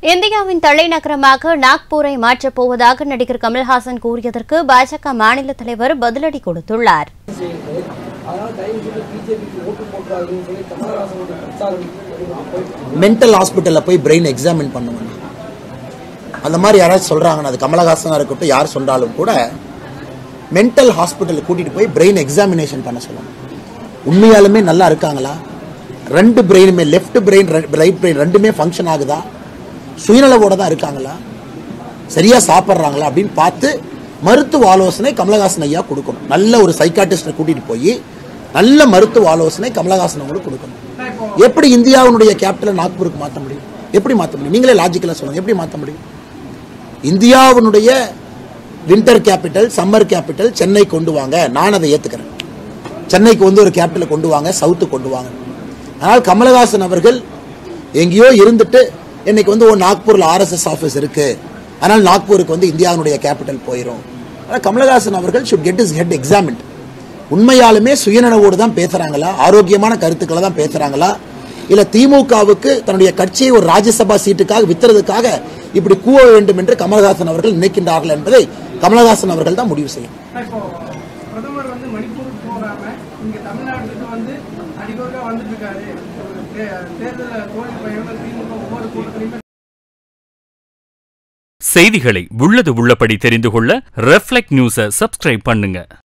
இந்தியாவின் தலைநகரமாக நாக்பூரை மாற்றப் போவதாக நடிகர் கமல்ஹாசன் கூறியதற்கு பாஜக மாநில தலைவர் பதிலடி கொடுத்துள்ளார் அதனால தயவு செய்து பிஜேபிக்கு ஓட்டு போட்டுறாருன்னு சொல்லி கமலஹாசனோட பிரச்சாரம் போயிட்டு மென்டல் ஹாஸ்பிட்டலில் போய் பிரெயின் எக்ஸாமின் பண்ணுவேன் அந்த மாதிரி யாராவது சொல்கிறாங்கன்னா அது கமலஹாசனாக இருக்கட்டும் யார் சொன்னாலும் கூட மென்டல் ஹாஸ்பிட்டலுக்கு கூட்டிகிட்டு போய் பிரெயின் எக்ஸாமினேஷன் பண்ண சொல்லணும் உண்மையாலுமே நல்லா இருக்காங்களா ரெண்டு பிரெயினுமே லெஃப்ட் பிரெயின் ரைட் பிரெயின் ரெண்டுமே ஃபங்க்ஷன் ஆகுதா சுயநலவோட தான் இருக்காங்களா சரியா சாப்பிட்றாங்களா அப்படின்னு பார்த்து மருத்துவ ஆலோசனை கமலஹாசன் ஐயா கொடுக்கணும் நல்ல ஒரு சைக்காட்டிஸ்டை கூட்டிட்டு போய் நல்ல மருத்துவ ஆலோசனை கமலஹாசன் அவங்களுக்கு கொடுக்கணும் எப்படி இந்தியாவுடைய கேபிட்டலை நாக்பூருக்கு மாற்ற முடியும் எப்படி மாற்ற முடியும் நீங்களே லாஜிக்கலாக சொல்லுங்க எப்படி மாற்ற முடியும் இந்தியாவினுடைய winter capital summer capital Chennai கொண்டு வாங்க நான் அதை ஏத்துக்கிறேன் சென்னைக்கு வந்து ஒரு கேபிட்டலை கொண்டு வாங்க சவுத்து கொண்டு வாங்க ஆனால் கமலஹாசன் அவர்கள் எங்கேயோ இருந்துட்டு இன்னைக்கு வந்து ஒரு நாக்பூர்ல ஆர்எஸ்எஸ் ஆஃபீஸ் இருக்கு ஆனால் நாக்பூருக்கு வந்து இந்தியாவினுடைய கேபிட்டல் போயிடும் ஆனால் கமலஹாசன் அவர்கள் should get his head examined உண்மையாலுமே சுயநனவோடு தான் பேசுறாங்களா ஆரோக்கியமான கருத்துக்களை தான் பேசுறாங்களா இல்ல திமுகவுக்கு தன்னுடைய கட்சியை ஒரு ராஜ்யசபா சீட்டுக்காக வித்துறதுக்காக இப்படி கூவ வேண்டும் என்று கமலஹாசன் அவர்கள் நினைக்கின்றார்கள் என்பதை கமலஹாசன் அவர்கள் தான் முடிவு செய்யும் இப்போ பிரதமர் வந்து மணிப்பூருக்கு போகாம இங்க தமிழ்நாட்டுக்கு வந்து அடிக்கோக்கா வந்துட்டு இருக்காரு தே- தேர்தல்ல தோல்வி பயணம் திமுக ஒவ்வொரு கூட்டத்திலையுமே செய்திகளை உள்ளது உள்ளபடி தெரிந்து கொள்ள ரெஃப்ளெக்ட் நியூஸை சப்ஸ்கிரைப் பண்ணுங்க